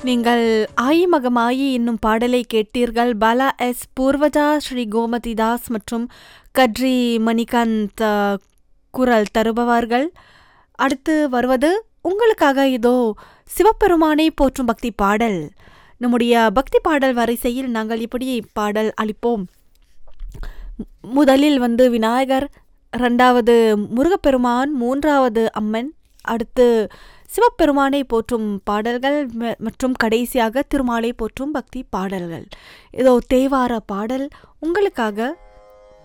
நீங்கள் ஆயி மகமாயி என்னும் பாடலை கேட்டீர்கள் பாலா எஸ் பூர்வஜா ஸ்ரீ கோமதி தாஸ் மற்றும் கட்ரி மணிகாந்த் அ, குரல் தருபவர்கள் அடுத்து வருவது உங்களுக்காக இதோ சிவபெருமானை போற்றும் பக்தி பாடல் நம்முடைய பக்தி பாடல் வரிசையில் நாங்கள் இப்படி பாடல் அளிப்போம் மு- முதலில் வந்து விநாயகர் ரெண்டாவது முருகப்பெருமான் மூன்றாவது அம்மன் அடுத்து சிவபெருமானை போற்றும் பாடல்கள் ம- மற்றும் கடைசியாக திருமாலை போற்றும் பக்தி பாடல்கள் இதோ தேவார பாடல் உங்களுக்காக